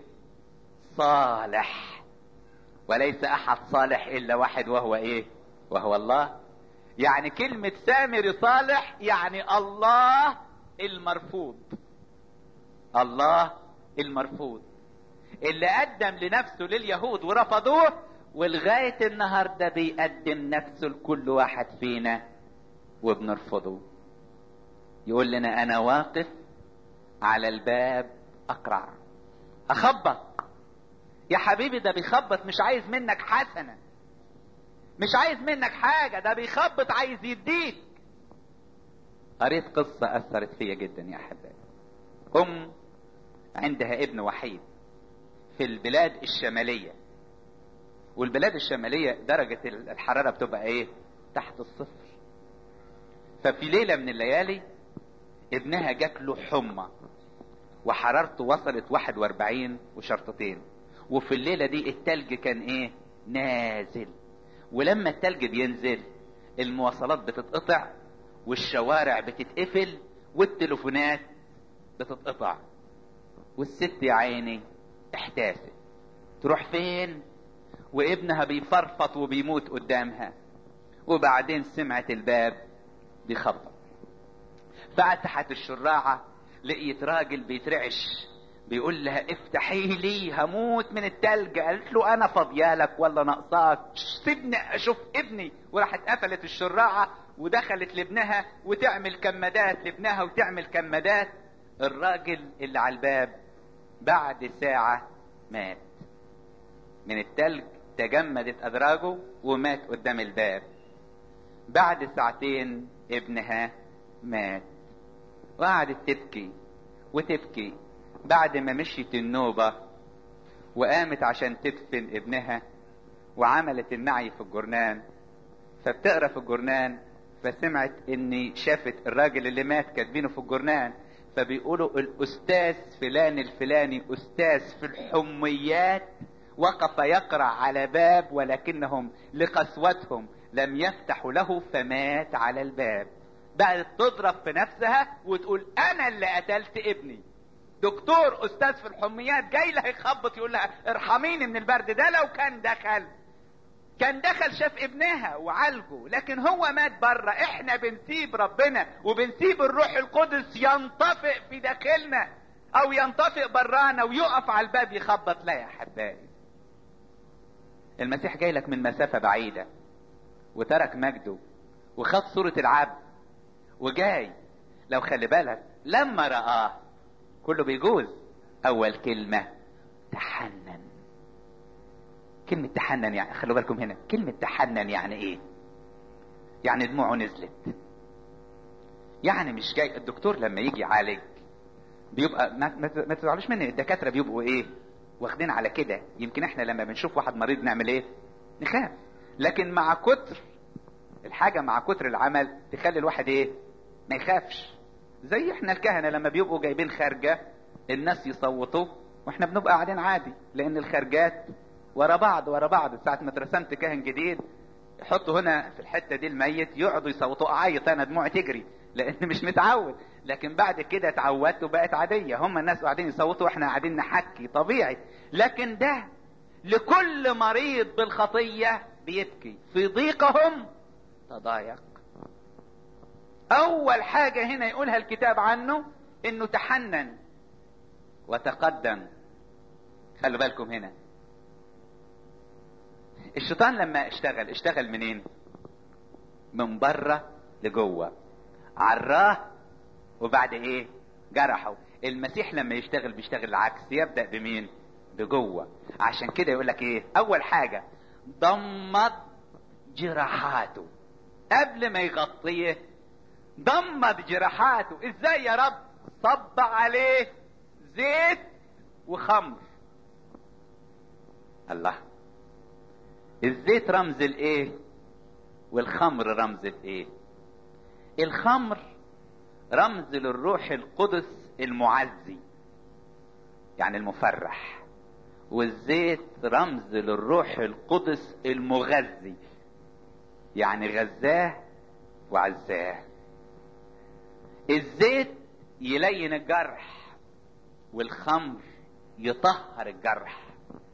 صالح وليس احد صالح الا واحد وهو ايه وهو الله يعني كلمة سامري صالح يعني الله المرفوض الله المرفوض اللي قدم لنفسه لليهود ورفضوه ولغاية النهاردة بيقدم نفسه لكل واحد فينا وبنرفضه يقول لنا انا واقف على الباب اقرع اخبط يا حبيبي ده بيخبط مش عايز منك حسنة مش عايز منك حاجة ده بيخبط عايز يديك قريت قصة أثرت فيا جدا يا أحبائي أم عندها ابن وحيد في البلاد الشمالية والبلاد الشمالية درجة الحرارة بتبقى ايه تحت الصفر ففي ليلة من الليالي ابنها جات له حمى وحرارته وصلت 41 وشرطتين وفي الليلة دي التلج كان ايه نازل ولما التلج بينزل المواصلات بتتقطع والشوارع بتتقفل والتليفونات بتتقطع والست يا عيني احتاست تروح فين وابنها بيفرفط وبيموت قدامها وبعدين سمعت الباب بيخبط فتحت الشراعة لقيت راجل بيترعش بيقول لها افتحي لي هموت من التلج قالت له انا فاضيالك ولا ناقصاك سيبني اشوف ابني وراحت قفلت الشراعة ودخلت لابنها وتعمل كمادات لابنها وتعمل كمادات الراجل اللي على الباب بعد ساعة مات من التلج تجمدت أدراجه ومات قدام الباب بعد ساعتين ابنها مات وقعدت تبكي وتبكي بعد ما مشيت النوبة وقامت عشان تدفن ابنها وعملت النعي في الجرنان فبتقرا في الجرنان فسمعت ان شافت الراجل اللي مات كاتبينه في الجرنان فبيقولوا الاستاذ فلان الفلاني استاذ في الحميات وقف يقرع على باب ولكنهم لقسوتهم لم يفتحوا له فمات على الباب بقت تضرب في نفسها وتقول انا اللي قتلت ابني دكتور استاذ في الحميات جاي لها يخبط يقول لها ارحميني من البرد ده لو كان دخل كان دخل شاف ابنها وعالجه لكن هو مات بره احنا بنسيب ربنا وبنسيب الروح القدس ينطفئ في داخلنا او ينطفئ برانا ويقف على الباب يخبط لا يا حبايبي المسيح جاي لك من مسافة بعيدة وترك مجده وخد صورة العبد وجاي لو خلي بالك لما رآه كله بيجوز أول كلمة تحنن كلمة تحنن يعني خلوا بالكم هنا كلمة تحنن يعني ايه يعني دموعه نزلت يعني مش جاي الدكتور لما يجي يعالج بيبقى ما, ما تزعلوش مني الدكاترة بيبقوا ايه واخدين على كده يمكن احنا لما بنشوف واحد مريض نعمل ايه نخاف لكن مع كتر الحاجة مع كتر العمل تخلي الواحد ايه ما يخافش زي احنا الكهنة لما بيبقوا جايبين خارجة الناس يصوتوا واحنا بنبقى قاعدين عادي لان الخارجات ورا بعض ورا بعض ساعة ما اترسمت كاهن جديد يحطوا هنا في الحتة دي الميت يقعدوا يصوتوا اعيط انا دموعي تجري لان مش متعود لكن بعد كده اتعودت وبقت عادية هم الناس قاعدين يصوتوا واحنا قاعدين نحكي طبيعي لكن ده لكل مريض بالخطية بيبكي في ضيقهم تضايق اول حاجة هنا يقولها الكتاب عنه انه تحنن وتقدم خلوا بالكم هنا الشيطان لما اشتغل اشتغل منين من بره لجوه عراه وبعد ايه جرحه المسيح لما يشتغل بيشتغل العكس يبدا بمين بجوه عشان كده يقول لك ايه اول حاجه ضمد جراحاته قبل ما يغطيه ضمد جراحاته ازاي يا رب صب عليه زيت وخمر الله الزيت رمز الايه والخمر رمز الايه الخمر رمز للروح القدس المعزي يعني المفرح والزيت رمز للروح القدس المغذي يعني غزاه وعزاه الزيت يلين الجرح والخمر يطهر الجرح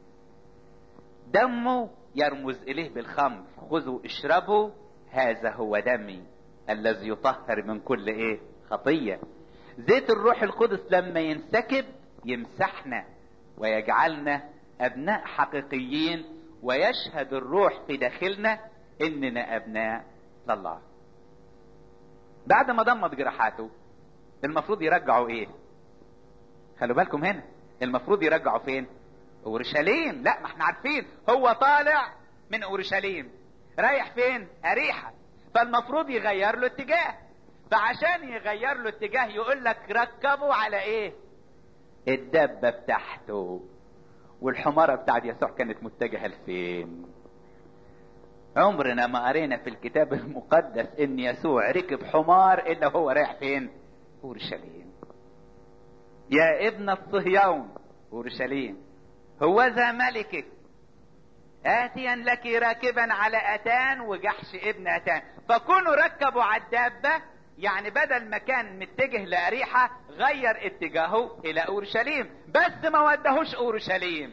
دمه يرمز اليه بالخمر خذوا اشربوا هذا هو دمي الذي يطهر من كل ايه خطيه زيت الروح القدس لما ينسكب يمسحنا ويجعلنا ابناء حقيقيين ويشهد الروح في داخلنا اننا ابناء لله بعد ما ضمت جراحاته المفروض يرجعوا ايه خلوا بالكم هنا المفروض يرجعوا فين اورشليم لا ما احنا عارفين هو طالع من اورشليم رايح فين اريحه فالمفروض يغير له اتجاه فعشان يغير له اتجاه يقول لك ركبوا على ايه الدبه بتاعته والحماره بتاعت يسوع كانت متجهه لفين عمرنا ما قرينا في الكتاب المقدس ان يسوع ركب حمار الا هو رايح فين اورشليم يا ابن الصهيون اورشليم هو ذا ملكك آتيا لك راكبا على أتان وجحش ابن أتان فكونوا ركبوا على الدابة يعني بدل ما كان متجه لأريحة غير اتجاهه إلى أورشليم بس ما ودهوش أورشليم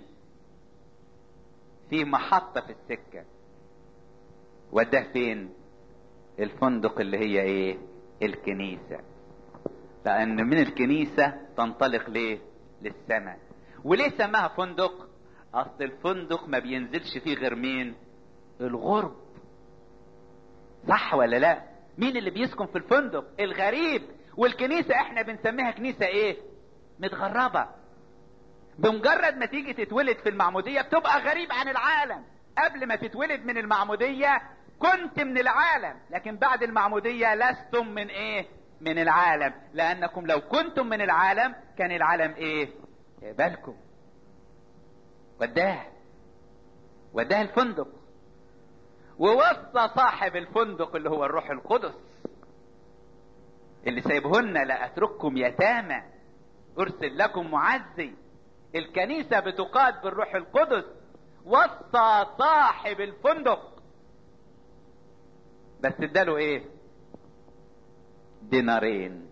في محطة في السكة وداه فين الفندق اللي هي ايه الكنيسة لأن من الكنيسة تنطلق ليه للسماء وليه سماها فندق اصل الفندق ما بينزلش فيه غير مين الغرب صح ولا لا مين اللي بيسكن في الفندق الغريب والكنيسة احنا بنسميها كنيسة ايه متغربة بمجرد ما تيجي تتولد في المعمودية بتبقى غريب عن العالم قبل ما تتولد من المعمودية كنت من العالم لكن بعد المعمودية لستم من ايه من العالم لانكم لو كنتم من العالم كان العالم ايه بالكم وداه وداه الفندق ووصى صاحب الفندق اللي هو الروح القدس اللي سايبهن لا اترككم يتامى ارسل لكم معزي الكنيسة بتقاد بالروح القدس وصى صاحب الفندق بس اداله ايه دينارين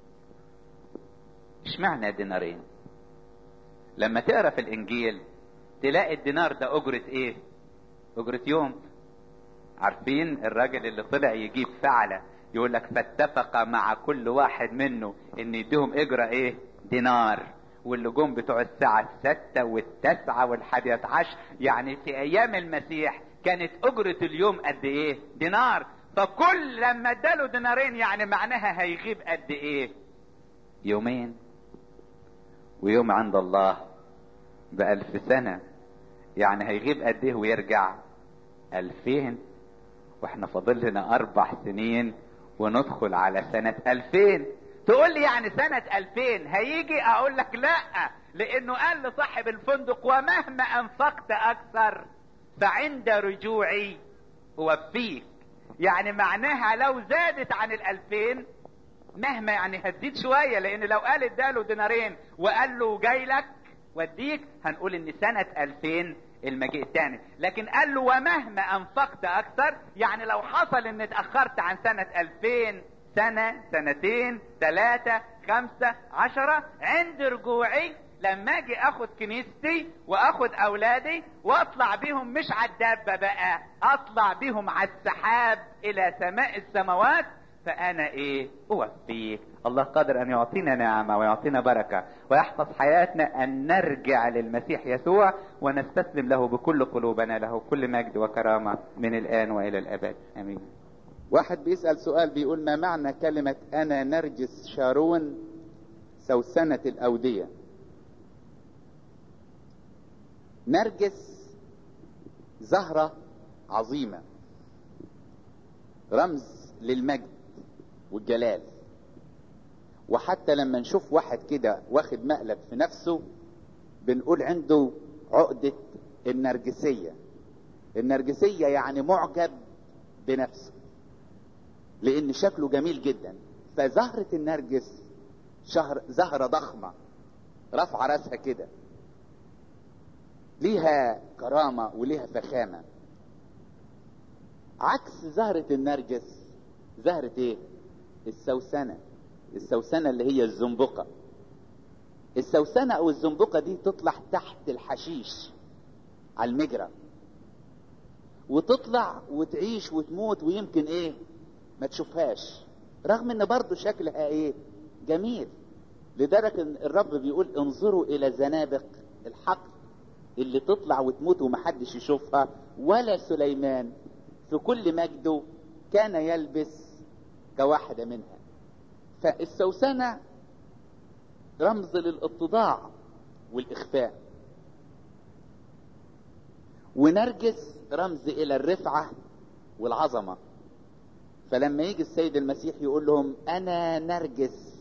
اشمعنى دينارين لما تقرا في الانجيل تلاقي الدينار ده اجرة ايه اجرة يوم عارفين الراجل اللي طلع يجيب فعلة يقول لك فاتفق مع كل واحد منه ان يديهم اجرة ايه دينار واللي جم بتوع الساعة الستة والتسعة والحادية عشر يعني في ايام المسيح كانت اجرة اليوم قد ايه دينار فكل لما اداله دينارين يعني معناها هيغيب قد ايه يومين ويوم عند الله بألف سنة يعني هيغيب قد ايه ويرجع ألفين واحنا فاضل لنا أربع سنين وندخل على سنة ألفين تقول لي يعني سنة ألفين هيجي أقول لك لا لأنه قال لصاحب الفندق ومهما أنفقت أكثر فعند رجوعي أوفيك يعني معناها لو زادت عن الألفين مهما يعني هتزيد شوية لأن لو قال اداله دينارين وقال له جاي لك وديك هنقول ان سنة 2000 المجيء الثاني لكن قال له ومهما انفقت اكثر يعني لو حصل ان اتأخرت عن سنة 2000 سنة سنتين ثلاثة خمسة عشرة عند رجوعي لما اجي اخد كنيستي واخد اولادي واطلع بيهم مش على الدابة بقى اطلع بيهم على السحاب الى سماء السماوات فانا ايه اوفيك الله قادر ان يعطينا نعمه ويعطينا بركه ويحفظ حياتنا ان نرجع للمسيح يسوع ونستسلم له بكل قلوبنا له كل مجد وكرامه من الان والى الابد امين واحد بيسأل سؤال بيقول ما معنى كلمة أنا نرجس شارون سوسنة الأودية نرجس زهرة عظيمة رمز للمجد والجلال وحتى لما نشوف واحد كده واخد مقلب في نفسه بنقول عنده عقدة النرجسية النرجسية يعني معجب بنفسه لان شكله جميل جدا فزهرة النرجس شهر زهرة ضخمة رفع راسها كده ليها كرامة وليها فخامة عكس زهرة النرجس زهرة ايه السوسنة السوسنة اللي هي الزنبقة السوسنة او الزنبقة دي تطلع تحت الحشيش على المجرى وتطلع وتعيش وتموت ويمكن ايه ما تشوفهاش رغم ان برضه شكلها ايه جميل لدرجة ان الرب بيقول انظروا الى زنابق الحقل اللي تطلع وتموت ومحدش يشوفها ولا سليمان في كل مجده كان يلبس كواحدة منها فالسوسنة رمز للاتضاع والإخفاء ونرجس رمز إلى الرفعة والعظمة فلما يجي السيد المسيح يقول لهم أنا نرجس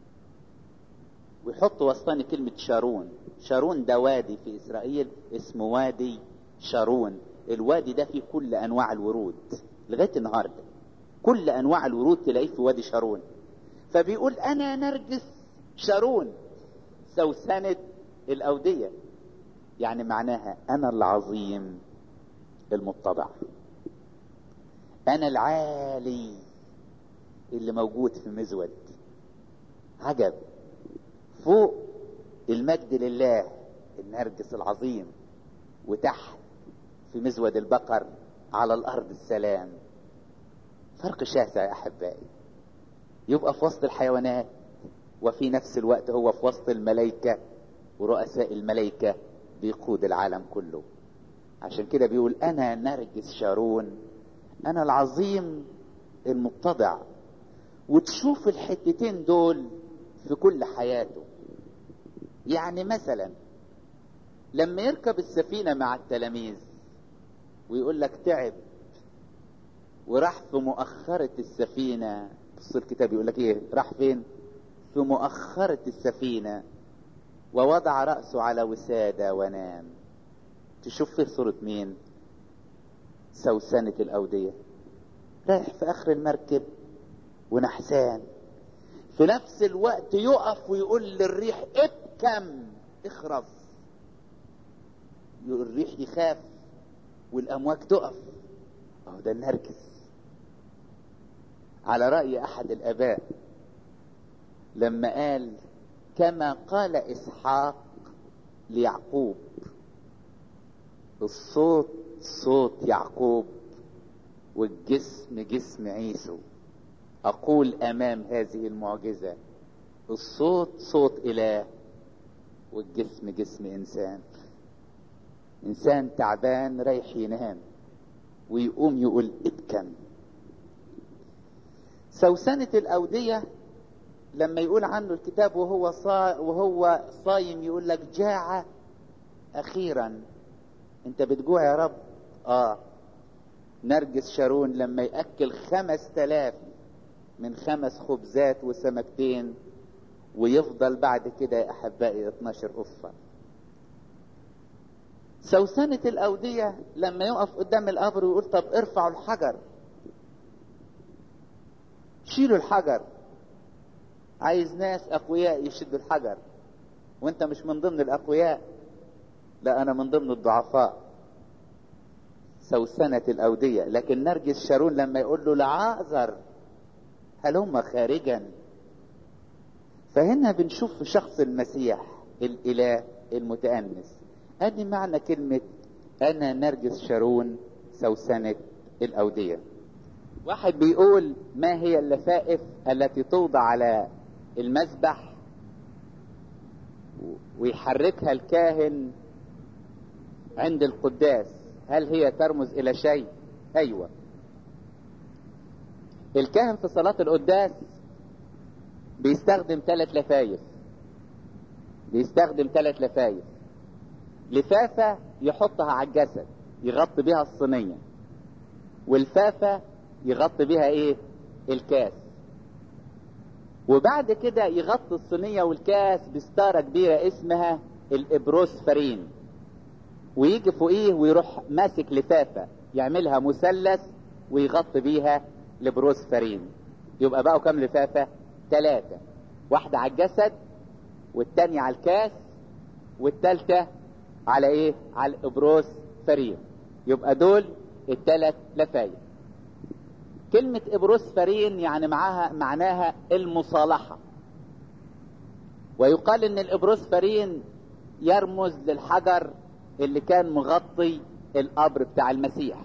ويحط وسطاني كلمة شارون شارون ده وادي في إسرائيل اسمه وادي شارون الوادي ده فيه كل أنواع الورود لغاية النهاردة كل أنواع الورود تلاقيه في وادي شارون فبيقول أنا نرجس شارون سوسنة الأودية يعني معناها أنا العظيم المتضع أنا العالي اللي موجود في مزود عجب فوق المجد لله النرجس العظيم وتحت في مزود البقر على الأرض السلام فرق شاسع يا أحبائي يبقى في وسط الحيوانات وفي نفس الوقت هو في وسط الملائكة ورؤساء الملائكة بيقود العالم كله عشان كده بيقول أنا نرجس شارون أنا العظيم المتضع وتشوف الحتتين دول في كل حياته يعني مثلا لما يركب السفينة مع التلاميذ ويقول لك تعب وراح في مؤخرة السفينة بص الكتاب يقول لك ايه راح فين في مؤخرة السفينة ووضع رأسه على وسادة ونام تشوف فيه صورة مين سوسنة الأودية رايح في آخر المركب ونحسان في نفس الوقت يقف ويقول للريح ابكم اخرس الريح يخاف والأمواج تقف اهو ده النرجس على رأي أحد الآباء لما قال كما قال إسحاق ليعقوب الصوت صوت يعقوب والجسم جسم عيسو أقول أمام هذه المعجزة الصوت صوت إله والجسم جسم إنسان إنسان تعبان رايح ينام ويقوم يقول ابكم سوسنة الأودية لما يقول عنه الكتاب وهو صا وهو صايم يقول لك جاع أخيرا أنت بتجوع يا رب آه نرجس شارون لما يأكل خمس تلاف من خمس خبزات وسمكتين ويفضل بعد كده يا أحبائي 12 أفة سوسنة الأودية لما يقف قدام القبر ويقول طب ارفعوا الحجر شيلوا الحجر عايز ناس أقوياء يشدوا الحجر وانت مش من ضمن الأقوياء لا أنا من ضمن الضعفاء سوسنة الأودية لكن نرجس شارون لما يقول له لعازر هلم خارجا فهنا بنشوف في شخص المسيح الإله المتأنس ادي معنى كلمة انا نرجس شارون سوسنة الاودية واحد بيقول ما هي اللفائف التي توضع على المذبح ويحركها الكاهن عند القداس هل هي ترمز الى شيء ايوه الكاهن في صلاة القداس بيستخدم ثلاث لفايف بيستخدم ثلاث لفايف لفافة يحطها على الجسد يغطي بها الصينية والفافة يغطي بها ايه الكاس وبعد كده يغطي الصينية والكاس بستارة كبيرة اسمها الابروسفرين ويجي فوقيه ويروح ماسك لفافة يعملها مثلث ويغطي بيها البروسفرين يبقى بقوا كام لفافة ثلاثة واحدة على الجسد والتانية على الكاس والتالتة على ايه على الابروس فرين يبقى دول الثلاث لفايف كلمة ابروس فرين يعني معاها معناها المصالحة ويقال ان الابروس فرين يرمز للحجر اللي كان مغطي القبر بتاع المسيح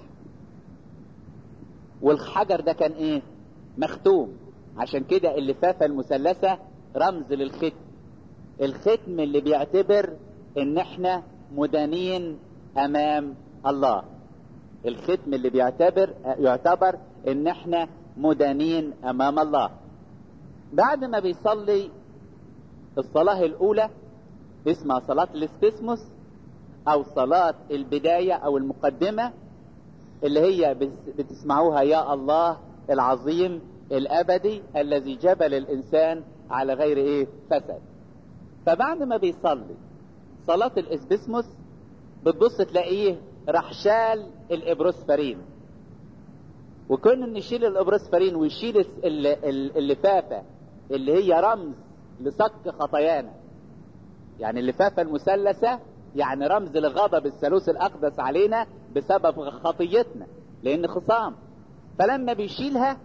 والحجر ده كان ايه مختوم عشان كده اللفافة المثلثة رمز للختم الختم اللي بيعتبر ان احنا مدانين امام الله الختم اللي بيعتبر يعتبر ان احنا مدانين امام الله بعد ما بيصلي الصلاة الاولى اسمها صلاة الاستسموس او صلاة البداية او المقدمة اللي هي بتسمعوها يا الله العظيم الابدي الذي جبل الانسان على غير ايه فسد فبعد ما بيصلي صلاة الاسبسموس بتبص تلاقيه راح شال الابروسفرين وكون ان يشيل الابروسفرين ويشيل اللفافة اللي هي رمز لصك خطايانا يعني اللفافة المثلثة يعني رمز لغضب الثالوث الاقدس علينا بسبب خطيتنا لان خصام فلما بيشيلها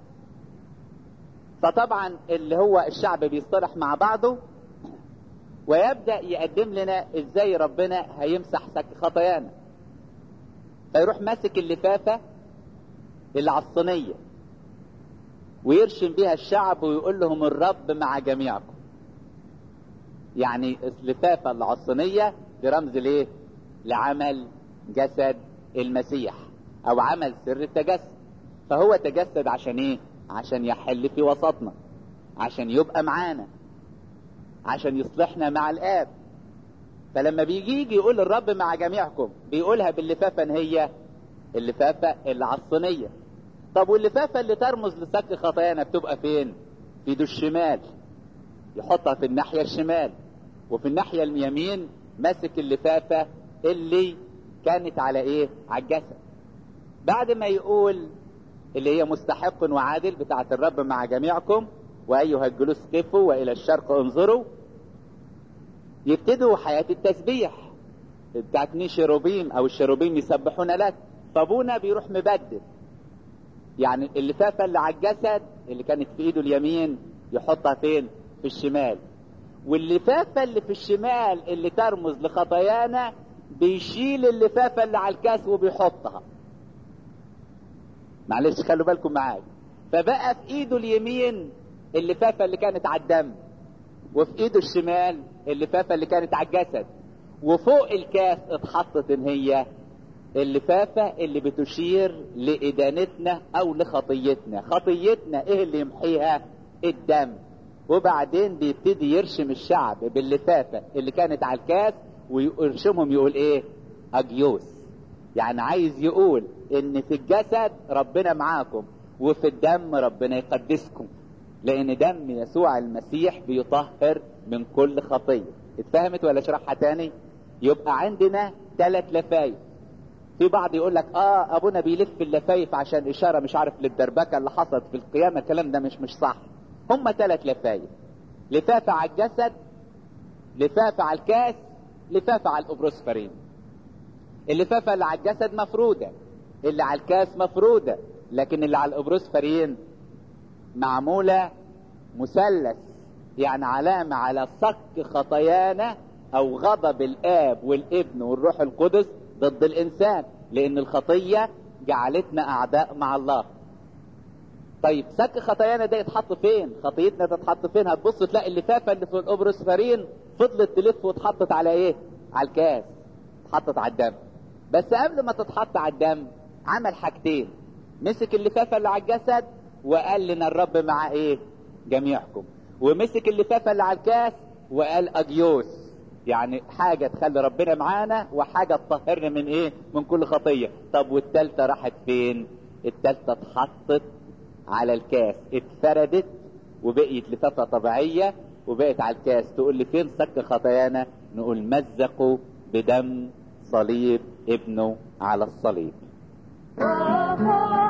فطبعا اللي هو الشعب بيصطلح مع بعضه ويبدأ يقدم لنا ازاي ربنا هيمسح سك خطايانا فيروح ماسك اللفافة اللي على الصينية ويرشم بيها الشعب ويقول لهم الرب مع جميعكم يعني اللفافة اللي على الصينية دي رمز لايه لعمل جسد المسيح او عمل سر التجسد فهو تجسد عشان ايه عشان يحل في وسطنا عشان يبقى معانا عشان يصلحنا مع الاب فلما بيجي يجي يقول الرب مع جميعكم بيقولها باللفافه ان هي اللفافه اللي على الصينيه طب واللفافه اللي ترمز لسك خطايانا بتبقى فين في ايده الشمال يحطها في الناحيه الشمال وفي الناحيه اليمين ماسك اللفافه اللي كانت على ايه على الجسد بعد ما يقول اللي هي مستحق وعادل بتاعه الرب مع جميعكم وايها الجلوس قفوا والى الشرق انظروا يبتدوا حياة التسبيح بتاعت شيروبيم او الشيروبيم يسبحون لك فابونا بيروح مبدل يعني اللفافة اللي على الجسد اللي كانت في ايده اليمين يحطها فين في الشمال واللفافة اللي في الشمال اللي ترمز لخطايانا بيشيل اللفافة اللي على الكاس وبيحطها معلش خلوا بالكم معايا فبقى في ايده اليمين اللفافة اللي كانت على الدم وفي ايده الشمال اللفافة اللي كانت على الجسد وفوق الكاس اتحطت ان هي اللفافة اللي بتشير لإدانتنا أو لخطيتنا خطيتنا إيه اللي يمحيها الدم وبعدين بيبتدي يرشم الشعب باللفافة اللي كانت على الكاس ويرشمهم يقول إيه أجيوس يعني عايز يقول إن في الجسد ربنا معاكم وفي الدم ربنا يقدسكم لأن دم يسوع المسيح بيطهر من كل خطية اتفهمت ولا اشرحها تاني يبقى عندنا ثلاث لفايف في بعض يقول لك اه ابونا بيلف اللفايف عشان اشاره مش عارف للدربكه اللي حصلت في القيامه الكلام ده مش مش صح هم ثلاث لفايف لفافه على الجسد لفافه على الكاس لفافه على الابروسفرين اللفافه اللي على الجسد مفروده اللي على الكاس مفروده لكن اللي على الابروسفرين معموله مثلث يعني علامه على صك خطايانا او غضب الاب والابن والروح القدس ضد الانسان لان الخطيه جعلتنا اعداء مع الله طيب سك خطايانا ده يتحط فين خطيتنا تتحط فين هتبص تلاقي اللفافه اللي في الابروسفرين فضلت تلف واتحطت على ايه على الكاس اتحطت على الدم بس قبل ما تتحط على الدم عمل حاجتين مسك اللفافه اللي على الجسد وقال لنا الرب مع ايه جميعكم ومسك اللفافه اللي على الكاس وقال اجيوس يعني حاجة تخلي ربنا معانا وحاجة تطهرنا من ايه من كل خطية طب والتالتة راحت فين التالتة اتحطت على الكاس اتفردت وبقيت لفافة طبيعية وبقت على الكاس تقول لي فين سك خطايانا نقول مزقوا بدم صليب ابنه على الصليب